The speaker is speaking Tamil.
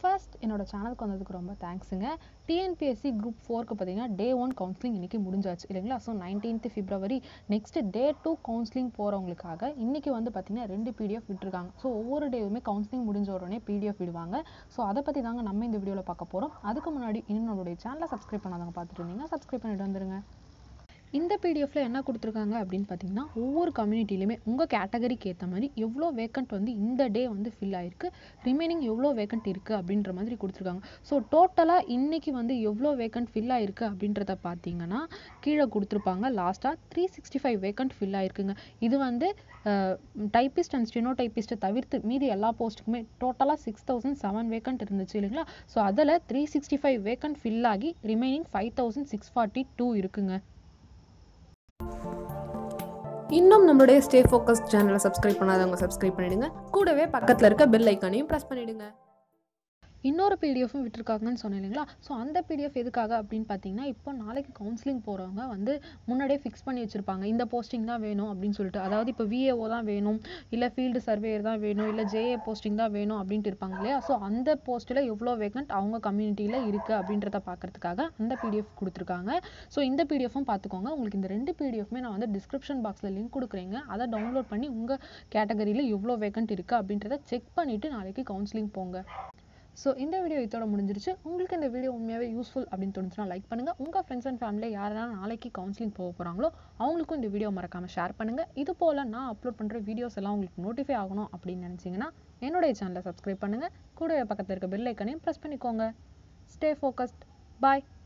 ஃபர்ஸ்ட் என்னோட சேனலுக்கு வந்ததுக்கு ரொம்ப தேங்க்ஸுங்க டிஎன்பிஎஸ்சி குரூப் ஃபோருக்கு பார்த்தீங்கன்னா டே ஒன் கவுன்சிலிங் இன்றைக்கி முடிஞ்சாச்சு இல்லைங்களா so nineteenth February next day to counselling போகிறவங்களுக்காக இன்றைக்கி வந்து பார்த்தீங்கன்னா ரெண்டு பிடிஎஃப் விட்டுருக்காங்க ஸோ ஒவ்வொரு டேவுமே கவுன்சிலிங் முடிஞ்ச உடனே பிடிஎஃப் விடுவாங்க ஸோ அதை பற்றி தாங்க நம்ம இந்த வீடியோவில் பார்க்க போகிறோம் அதுக்கு முன்னாடி இன்னும் நம்மளுடைய சேனலை சப்ஸ்கிரைப் பண்ணாதவங்க பார்த்துட்டு இருந்தீங்க சப்ஸ்கிரைப் பண்ணிட்டு வந்துருங்க இந்த பிடிஎஃப்ல என்ன கொடுத்துருக்காங்க அப்படின்னு பார்த்தீங்கன்னா ஒவ்வொரு கம்யூனிட்டிலையுமே உங்கள் கேட்டகரிக்கு ஏற்ற மாதிரி எவ்வளோ வேக்கண்ட் வந்து இந்த டே வந்து ஃபில் ஆயிருக்கு ரிமைனிங் எவ்வளோ வேக்கண்ட் இருக்குது அப்படின்ற மாதிரி கொடுத்துருக்காங்க ஸோ டோட்டலாக இன்னைக்கு வந்து எவ்வளோ வேக்கண்ட் ஃபில் ஆயிருக்கு அப்படின்றத பார்த்தீங்கன்னா கீழே கொடுத்துருப்பாங்க லாஸ்ட்டாக three sixty five vacant fill ஆயிருக்குங்க இது வந்து டைப்பிஸ்ட் அண்ட் ஸ்டெனோ டைப்பிஸ்ட்டை தவிர்த்து மீதி எல்லா போஸ்ட்டுக்குமே டோட்டலாக சிக்ஸ் தௌசண்ட் செவன் வேக்கண்ட் இருந்துச்சு இல்லைங்களா ஸோ அதில் three sixty five vacant fill ஆகி remaining five thousand six forty two இருக்குங்க இன்னும் நம்மளுடைய ஸ்டே ஃபோக்கஸ் சேனலை சப்ஸ்கிரைப் பண்ணாதவங்க சப்ஸ்கிரைப் பண்ணிடுங்க கூடவே பக்கத்தில் இருக்க பெல் ஐக்கானையும் ப்ரெஸ் பண்ணிடுங்க இன்னொரு பிடிஎஃப்பும் விட்டுருக்காங்கன்னு சொன்னேன் இல்லைங்களா ஸோ அந்த பிடிஎஃப் எதுக்காக அப்படின்னு பார்த்தீங்கன்னா இப்போ நாளைக்கு கவுன்சிலிங் போகிறவங்க வந்து முன்னாடியே ஃபிக்ஸ் பண்ணி வச்சுருப்பாங்க இந்த போஸ்டிங் தான் வேணும் அப்படின்னு சொல்லிட்டு அதாவது இப்போ விஏஓ தான் வேணும் இல்லை ஃபீல்டு சர்வேயர் தான் வேணும் இல்லை ஜேஏ போஸ்டிங் தான் வேணும் அப்படின்ட்டு இருப்பாங்க இல்லையா ஸோ அந்த போஸ்ட்டில் எவ்வளோ வேகண்ட் அவங்க கம்யூனிட்டியில் இருக்குது அப்படின்றத பார்க்கறதுக்காக அந்த பிடிஎஃப் கொடுத்துருக்காங்க ஸோ இந்த பிடிஎஃப்பும் பார்த்துக்கோங்க உங்களுக்கு இந்த ரெண்டு பிடிஎஃப்மே நான் வந்து டிஸ்கிரிப்ஷன் பாக்ஸில் லிங்க் கொடுக்குறேங்க அதை டவுன்லோட் பண்ணி உங்கள் கேட்டகரியில் எவ்வளோ வேகண்ட் இருக்குது அப்படின்றத செக் பண்ணிவிட்டு நாளைக்கு கவுன்சிலிங் போங்க ஸோ இந்த வீடியோ இதோட முடிஞ்சிருச்சு உங்களுக்கு இந்த வீடியோ உண்மையாகவே யூஸ்ஃபுல் அப்படின்னு தோணுச்சுன்னா லைக் பண்ணுங்கள் உங்கள் ஃப்ரெண்ட்ஸ் அண்ட் ஃபேமிலியில் யாரெல்லாம் நாளைக்கு கவுன்சிலிங் போக போகிறாங்களோ அவங்களுக்கும் இந்த வீடியோ மறக்காமல் ஷேர் பண்ணுங்கள் இது போல் நான் அப்லோட் பண்ணுற வீடியோஸ் எல்லாம் உங்களுக்கு நோட்டிஃபை ஆகணும் அப்படின்னு நினச்சிங்கன்னா என்னுடைய சேனலை சப்ஸ்கிரைப் பண்ணுங்கள் கூடவே பக்கத்தில் இருக்க பெல் ஐக்கனையும் ப்ரெஸ் பண்ணிக்கோங்க ஸ்டே ஃபோக்கஸ்ட் பாய்